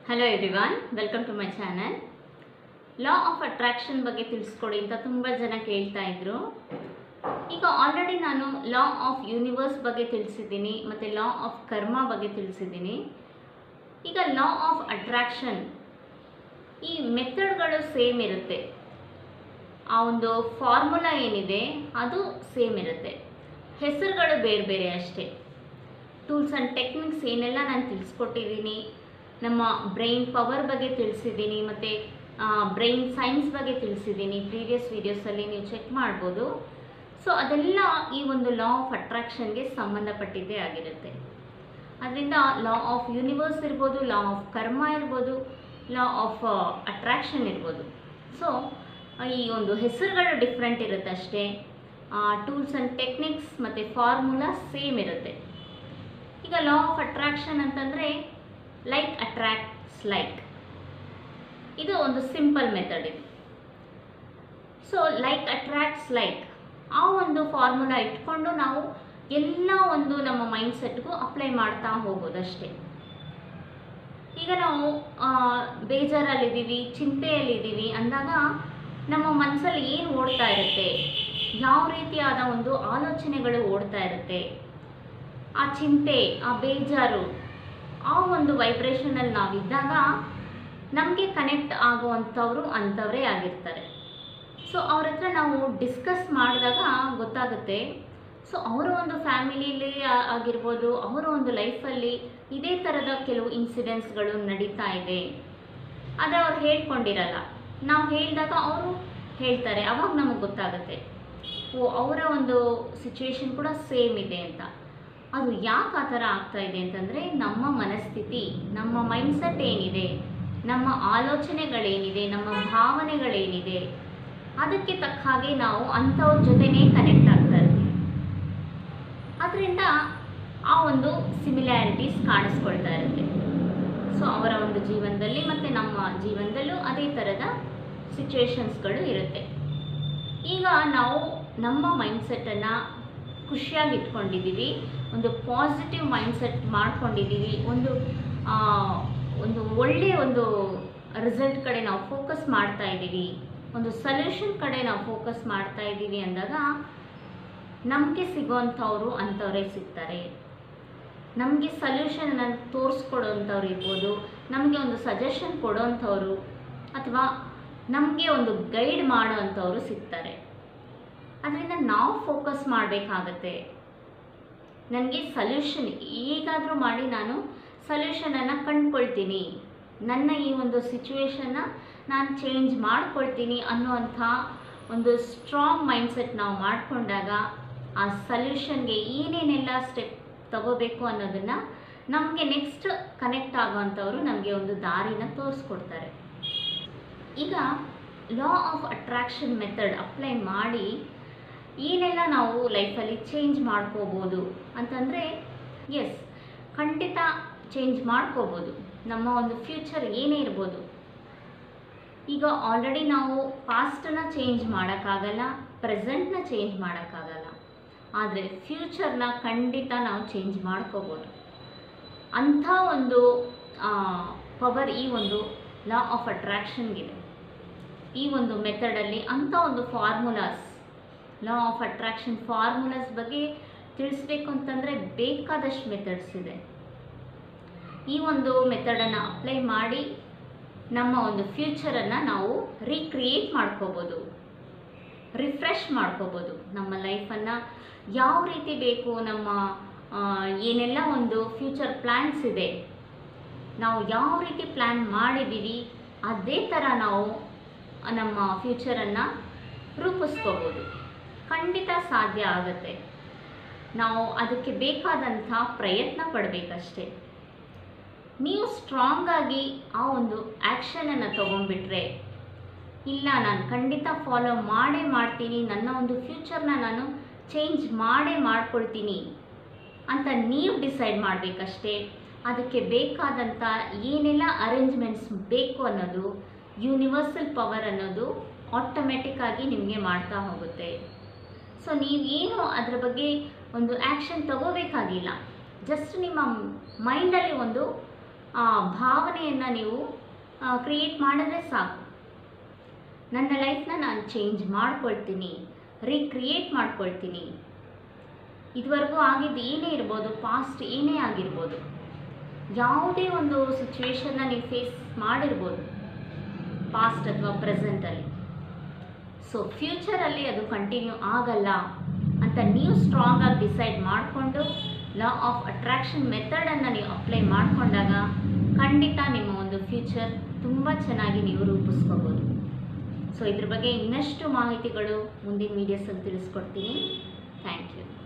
hello everyone welcome to my channel law of attraction ಬಗ್ಗೆ ತಿಳಿಸ್ಕೊಡಿ ಅಂತ ತುಂಬ ಜನ ಕೇಳ್ತಾ ಇದ್ರು ಈಗ ಆಲ್ರೆಡಿ ನಾನು ಲಾ ಆಫ್ ಯೂನಿವರ್ಸ್ ಬಗ್ಗೆ ತಿಳಿಸಿದ್ದೀನಿ ಮತ್ತು ಲಾ ಆಫ್ ಕರ್ಮ ಬಗ್ಗೆ ತಿಳಿಸಿದ್ದೀನಿ ಈಗ ಲಾ ಆಫ್ ಅಟ್ರಾಕ್ಷನ್ ಈ ಮೆಥಡ್ಗಳು ಸೇಮ್ ಇರುತ್ತೆ ಆ ಒಂದು ಫಾರ್ಮುಲಾ ಏನಿದೆ ಅದು ಸೇಮ್ ಇರುತ್ತೆ ಹೆಸರುಗಳು ಬೇರೆ ಬೇರೆ ಅಷ್ಟೇ ಟೂಲ್ಸ್ ಆ್ಯಂಡ್ ಟೆಕ್ನಿಕ್ಸ್ ಏನೆಲ್ಲ ನಾನು ತಿಳಿಸ್ಕೊಟ್ಟಿದ್ದೀನಿ ನಮ್ಮ ಬ್ರೈನ್ ಪವರ್ ಬಗ್ಗೆ ತಿಳಿಸಿದ್ದೀನಿ ಮತ್ತು ಬ್ರೈನ್ ಸೈನ್ಸ್ ಬಗ್ಗೆ ತಿಳಿಸಿದ್ದೀನಿ ಪ್ರೀವಿಯಸ್ ವೀಡಿಯೋಸಲ್ಲಿ ನೀವು ಚೆಕ್ ಮಾಡ್ಬೋದು ಸೊ ಅದೆಲ್ಲ ಈ ಒಂದು ಲಾ ಆಫ್ ಅಟ್ರಾಕ್ಷನ್ಗೆ ಸಂಬಂಧಪಟ್ಟಿದ್ದೇ ಆಗಿರುತ್ತೆ ಅದರಿಂದ ಲಾ ಆಫ್ ಯೂನಿವರ್ಸ್ ಇರ್ಬೋದು ಲಾ ಆಫ್ ಕರ್ಮ ಇರ್ಬೋದು ಲಾ ಆಫ್ ಅಟ್ರಾಕ್ಷನ್ ಇರ್ಬೋದು ಸೊ ಈ ಒಂದು ಹೆಸರುಗಳು ಡಿಫ್ರೆಂಟ್ ಇರುತ್ತೆ ಅಷ್ಟೇ ಟೂಲ್ಸ್ ಆ್ಯಂಡ್ ಟೆಕ್ನಿಕ್ಸ್ ಮತ್ತು ಫಾರ್ಮುಲಾ ಸೇಮ್ ಇರುತ್ತೆ ಈಗ ಲಾ ಆಫ್ ಅಟ್ರಾಕ್ಷನ್ ಅಂತಂದರೆ ಲೈಕ್ ಅಟ್ರಾಕ್ಟ್ಸ್ ಲೈಕ್ ಇದು ಒಂದು ಸಿಂಪಲ್ ಮೆಥಡ್ ಇದು ಸೊ ಲೈಕ್ ಅಟ್ರಾಕ್ಟ್ಸ್ ಲೈಕ್ ಆ ಒಂದು ಫಾರ್ಮುಲಾ ಇಟ್ಕೊಂಡು ನಾವು ಎಲ್ಲ ಒಂದು ನಮ್ಮ ಮೈಂಡ್ ಸೆಟ್ಗೂ ಅಪ್ಲೈ ಮಾಡ್ತಾ ಹೋಗೋದಷ್ಟೇ ಈಗ ನಾವು ಆ, ಬೇಜಾರಲ್ಲಿದ್ದೀವಿ ಚಿಂತೆಯಲ್ಲಿದ್ದೀವಿ ಅಂದಾಗ ನಮ್ಮ ಮನಸ್ಸಲ್ಲಿ ಏನು ಓಡ್ತಾ ಇರುತ್ತೆ ಯಾವ ರೀತಿಯಾದ ಒಂದು ಆಲೋಚನೆಗಳು ಓಡ್ತಾ ಇರುತ್ತೆ ಆ ಚಿಂತೆ ಆ ಬೇಜಾರು ಆ ಒಂದು ವೈಬ್ರೇಷನಲ್ಲಿ ನಾವಿದ್ದಾಗ ನಮಗೆ ಕನೆಕ್ಟ್ ಆಗುವಂಥವ್ರು ಅಂಥವರೇ ಆಗಿರ್ತಾರೆ ಸೊ ಅವ್ರ ಹತ್ರ ನಾವು ಡಿಸ್ಕಸ್ ಮಾಡಿದಾಗ ಗೊತ್ತಾಗುತ್ತೆ ಸೊ ಅವರ ಒಂದು ಫ್ಯಾಮಿಲಿಲಿ ಆ- ಆಗಿರ್ಬೋದು ಅವರ ಒಂದು ಲೈಫಲ್ಲಿ ಇದೇ ಥರದ ಕೆಲವು ಇನ್ಸಿಡೆಂಟ್ಸ್ಗಳು ನಡೀತಾ ಇದೆ ಆದರೆ ಅವ್ರು ಹೇಳ್ಕೊಂಡಿರಲ್ಲ ನಾವು ಹೇಳಿದಾಗ ಅವರು ಹೇಳ್ತಾರೆ ಅವಾಗ ನಮಗೆ ಗೊತ್ತಾಗುತ್ತೆ ಓ ಅವರ ಒಂದು ಸಿಚುವೇಶನ್ ಕೂಡ ಸೇಮ್ ಇದೆ ಅಂತ ಅದು ಯಾಕೆ ಆ ಥರ ಆಗ್ತಾ ಇದೆ ಅಂತಂದರೆ ನಮ್ಮ ಮನಸ್ಥಿತಿ ನಮ್ಮ ಮೈಂಡ್ಸೆಟ್ ಏನಿದೆ ನಮ್ಮ ಆಲೋಚನೆಗಳೇನಿದೆ ನಮ್ಮ ಭಾವನೆಗಳೇನಿದೆ ಅದಕ್ಕೆ ತಕ್ಕ ಹಾಗೆ ನಾವು ಅಂಥವ್ರ ಜೊತೆನೇ ಕನೆಕ್ಟ್ ಆಗ್ತಾ ಇರ್ತೀವಿ ಅದರಿಂದ ಆ ಒಂದು ಸಿಮಿಲ್ಯಾರಿಟೀಸ್ ಕಾಣಿಸ್ಕೊಳ್ತಾ ಇರುತ್ತೆ ಸೊ ಅವರ ಒಂದು ಜೀವನದಲ್ಲಿ ಮತ್ತು ನಮ್ಮ ಜೀವನದಲ್ಲೂ ಅದೇ ಥರದ ಸಿಚುವೇಶನ್ಸ್ಗಳು ಇರುತ್ತೆ ಈಗ ನಾವು ನಮ್ಮ ಮೈಂಡ್ಸೆಟ್ಟನ್ನು ಖುಷಿಯಾಗಿ ಇಟ್ಕೊಂಡಿದ್ದೀವಿ ಒಂದು ಪಾಸಿಟಿವ್ ಮೈಂಡ್ಸೆಟ್ ಮಾಡ್ಕೊಂಡಿದ್ದೀವಿ ಒಂದು ಆ, ಒಂದು ಒಳ್ಳೆಯ ಒಂದು ರಿಸಲ್ಟ್ ಕಡೆ ನಾವು ಫೋಕಸ್ ಮಾಡ್ತಾ ಇದ್ದೀವಿ ಒಂದು ಸೊಲ್ಯೂಷನ್ ಕಡೆ ನಾವು ಫೋಕಸ್ ಮಾಡ್ತಾ ಇದ್ದೀವಿ ಅಂದಾಗ ನಮಗೆ ಸಿಗೋವಂಥವ್ರು ಅಂಥವರೇ ಸಿಗ್ತಾರೆ ನಮಗೆ ಸೊಲ್ಯೂಷನನ್ನು ತೋರಿಸ್ಕೊಡೋವಂಥವ್ರು ಇರ್ಬೋದು ನಮಗೆ ಒಂದು ಸಜೆಷನ್ ಕೊಡೋವಂಥವ್ರು ಅಥವಾ ನಮಗೆ ಒಂದು ಗೈಡ್ ಮಾಡೋವಂಥವ್ರು ಸಿಗ್ತಾರೆ ಅದರಿಂದ ನಾವು ಫೋಕಸ್ ಮಾಡಬೇಕಾಗತ್ತೆ ನನಗೆ ಸೊಲ್ಯೂಷನ್ ಈಗಾದರೂ ಮಾಡಿ ನಾನು ಸೊಲ್ಯೂಷನನ್ನು ಕಂಡ್ಕೊಳ್ತೀನಿ ನನ್ನ ಈ ಒಂದು ಸಿಚುವೇಶನ್ನ ನಾನು ಚೇಂಜ್ ಮಾಡ್ಕೊಳ್ತೀನಿ ಅನ್ನುವಂಥ ಒಂದು ಸ್ಟ್ರಾಂಗ್ ಮೈಂಡ್ಸೆಟ್ ನಾವು ಮಾಡಿಕೊಂಡಾಗ ಆ ಸೊಲ್ಯೂಷನ್ಗೆ ಏನೇನೆಲ್ಲ ಸ್ಟೆಪ್ ತಗೋಬೇಕು ಅನ್ನೋದನ್ನು ನಮಗೆ ನೆಕ್ಸ್ಟ್ ಕನೆಕ್ಟ್ ಆಗೋವಂಥವ್ರು ನಮಗೆ ಒಂದು ದಾರಿನ ತೋರಿಸ್ಕೊಡ್ತಾರೆ ಈಗ law of attraction method apply ಮಾಡಿ ಏನೆಲ್ಲ ನಾವು ಲೈಫಲ್ಲಿ ಚೇಂಜ್ ಮಾಡ್ಕೋಬೋದು ಅಂತಂದರೆ ಎಸ್ ಖಂಡಿತ ಚೇಂಜ್ ಮಾಡ್ಕೋಬೋದು ನಮ್ಮ ಒಂದು ಫ್ಯೂಚರ್ ಏನೇ ಇರ್ಬೋದು ಈಗ ಆಲ್ರೆಡಿ ನಾವು ಪಾಸ್ಟನ್ನ ಚೇಂಜ್ ಮಾಡೋಕ್ಕಾಗಲ್ಲ ಪ್ರೆಸೆಂಟ್ನ ಚೇಂಜ್ ಮಾಡೋಕ್ಕಾಗಲ್ಲ ಆದರೆ ಫ್ಯೂಚರ್ನ ಖಂಡಿತ ನಾವು ಚೇಂಜ್ ಮಾಡ್ಕೋಬೋದು ಅಂಥ ಒಂದು ಪವರ್ ಈ ಒಂದು ಲಾ ಆಫ್ ಅಟ್ರಾಕ್ಷನ್ಗಿದೆ ಈ ಒಂದು ಮೆಥಡಲ್ಲಿ ಅಂಥ ಒಂದು formulas law of attraction formulas ಬಗ್ಗೆ ತಿಳಿಸ್ಬೇಕು ಅಂತಂದರೆ ಬೇಕಾದಷ್ಟು ಮೆಥಡ್ಸ್ ಇದೆ ಈ ಒಂದು ಮೆಥಡನ್ನು ಅಪ್ಲೈ ಮಾಡಿ ನಮ್ಮ ಒಂದು ಫ್ಯೂಚರನ್ನು ನಾವು ರೀಕ್ರಿಯೇಟ್ ಮಾಡ್ಕೋಬೋದು ರಿಫ್ರೆಶ್ ಮಾಡ್ಕೋಬೋದು ನಮ್ಮ ಲೈಫನ್ನು ಯಾವ ರೀತಿ ಬೇಕು ನಮ್ಮ ಆ, ಏನೆಲ್ಲ ಒಂದು ಫ್ಯೂಚರ್ ಪ್ಲ್ಯಾನ್ಸ್ ಇದೆ ನಾವು ಯಾವ ರೀತಿ ಪ್ಲ್ಯಾನ್ ಮಾಡಿದ್ದೀವಿ ಅದೇ ಥರ ನಾವು ನಮ್ಮ ಫ್ಯೂಚರನ್ನು ರೂಪಿಸ್ಕೋಬೋದು ಖಂಡಿತ ಸಾಧ್ಯ ಆಗುತ್ತೆ ನಾವು ಅದಕ್ಕೆ ಬೇಕಾದಂಥ ಪ್ರಯತ್ನ ಪಡಬೇಕಷ್ಟೇ ನೀವು ಸ್ಟ್ರಾಂಗಾಗಿ ಆ ಒಂದು ಆ್ಯಕ್ಷನನ್ನು ತೊಗೊಂಡ್ಬಿಟ್ರೆ ಇಲ್ಲ ನಾನು ಖಂಡಿತ ಫಾಲೋ ಮಾಡೇ ಮಾಡ್ತೀನಿ ನನ್ನ ಒಂದು ಫ್ಯೂಚರ್ನ ನಾನು ಚೇಂಜ್ ಮಾಡೇ ಮಾಡ್ಕೊಳ್ತೀನಿ ಅಂತ ನೀವು ಡಿಸೈಡ್ ಮಾಡಬೇಕಷ್ಟೇ ಅದಕ್ಕೆ ಬೇಕಾದಂಥ ಏನೆಲ್ಲ ಅರೇಂಜ್ಮೆಂಟ್ಸ್ ಬೇಕು ಅನ್ನೋದು ಯೂನಿವರ್ಸಲ್ ಪವರ್ ಅನ್ನೋದು ಆಟೋಮೆಟಿಕ್ ಆಗಿ ನಿಮಗೆ ಮಾಡ್ತಾ ಹೋಗುತ್ತೆ ಸೊ ನೀವೇನು ಅದರ ಬಗ್ಗೆ ಒಂದು ಆ್ಯಕ್ಷನ್ ತಗೋಬೇಕಾಗಿಲ್ಲ ಜಸ್ಟ್ ನಿಮ್ಮ ಮೈಂಡಲ್ಲಿ ಒಂದು ಆ ಭಾವನೆಯನ್ನು ನೀವು ಕ್ರಿಯೇಟ್ ಮಾಡಿದ್ರೆ ಸಾಕು ನನ್ನ ಲೈಫ್ನ ನಾನು ಚೇಂಜ್ ಮಾಡ್ಕೊಳ್ತೀನಿ ರೀಕ್ರಿಯೇಟ್ ಮಾಡ್ಕೊಳ್ತೀನಿ ಇದುವರೆಗೂ ಆಗಿದ್ದು ಏನೇ ಇರ್ಬೋದು ಪಾಸ್ಟ್ ಏನೇ ಆಗಿರ್ಬೋದು ಯಾವುದೇ ಒಂದು ಸಿಚುವೇಶನ್ನ ನೀವು ಫೇಸ್ ಮಾಡಿರ್ಬೋದು ಪಾಸ್ಟ್ ಅಥವಾ ಪ್ರೆಸೆಂಟಲ್ಲಿ ಸೊ ಫ್ಯೂಚರಲ್ಲಿ ಅದು ಕಂಟಿನ್ಯೂ ಆಗಲ್ಲ ಅಂತ ನೀವು ಸ್ಟ್ರಾಂಗಾಗಿ ಡಿಸೈಡ್ ಮಾಡಿಕೊಂಡು ಲಾ ಆಫ್ ಅಟ್ರಾಕ್ಷನ್ ಮೆಥಡನ್ನು ನೀವು ಅಪ್ಲೈ ಮಾಡಿಕೊಂಡಾಗ ಖಂಡಿತ ನಿಮ್ಮ ಒಂದು ಫ್ಯೂಚರ್ ತುಂಬ ಚೆನ್ನಾಗಿ ನೀವು ರೂಪಿಸ್ಕೋಬೋದು ಸೊ ಇದ್ರ ಬಗ್ಗೆ ಇನ್ನಷ್ಟು ಮಾಹಿತಿಗಳು ಮುಂದಿನ ವೀಡಿಯೋಸಲ್ಲಿ ತಿಳಿಸ್ಕೊಡ್ತೀನಿ ಥ್ಯಾಂಕ್ ಯು